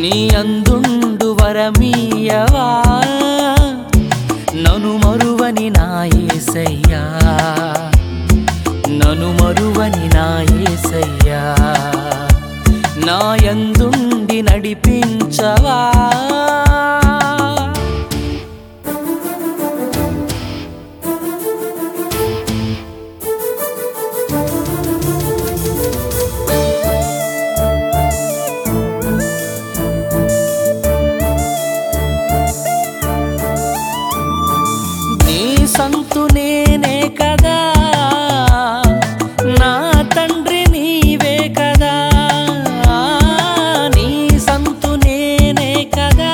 నీ అందుండు వరమీయవా నను మరువని నా యేసయ్యా నను మరువని నా యేసయ్యా నా యందుండి నడిపించవా నీ సంతు నేనే కదా నా తండ్రి నీవే కదా నీ సంతు నేనే కదా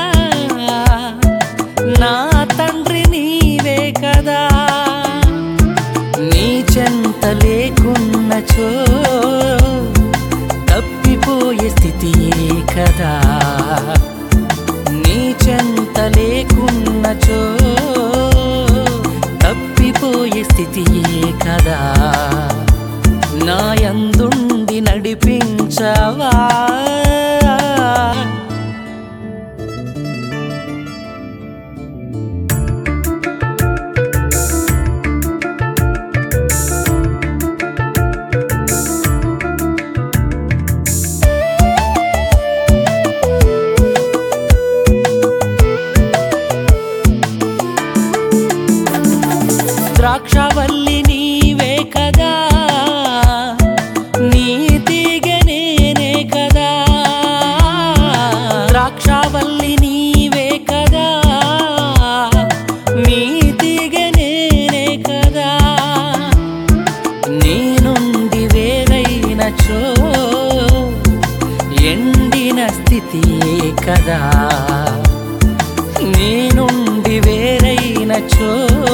నా తండ్రి నీవే కదా నీ చెంత లేకున్నచో తప్పిపోయే స్థితియే కదా నీ చెంత లేకున్నచో తప్పిపోయే స్థితియే కదా నా యందుండి నడిపించవా ద్రాక్షవల్లి నీవే కదా నీ తీగ నేనే కదా ద్రాక్షవల్లి నీవే కదా నీ తీగ నేనే కదా నీ నుండి వేరైనచో ఎండిన స్థితియే కదా నీ నుండి వేరైనచో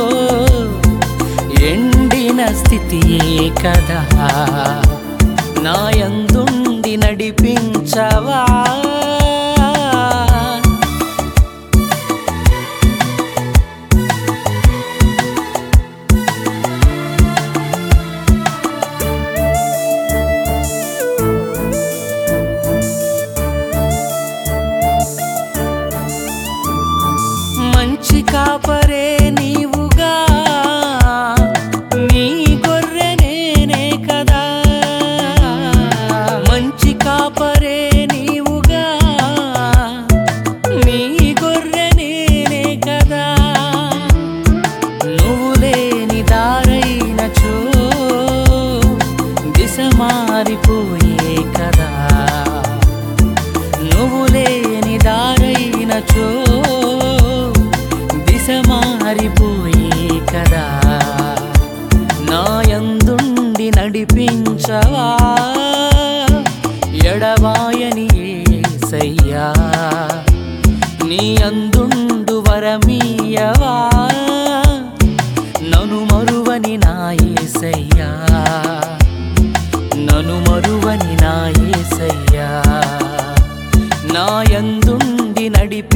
ఎండిన స్థితియే కదా నా యందుండి నడిపించవా మంచి కాపరే నీవుగా నీ గొర్రె నేనే కదా మంచి కాపరే నీవుగా నీ గొర్రె నేనే కదా నువ్వు లేని దారైనచో దిశ మారిపోయే కదా నువ్వు లేని దారైనచో దిశ మారిపోయే కదా నా యందుండి నడిపించవా ఎడవాయని ఏసయ్యా నీ అందుండు వరమీయవా నను మరువని నా యేసయ్యా నను మరువని నా యేసయ్యా నా యందుండి నడిపి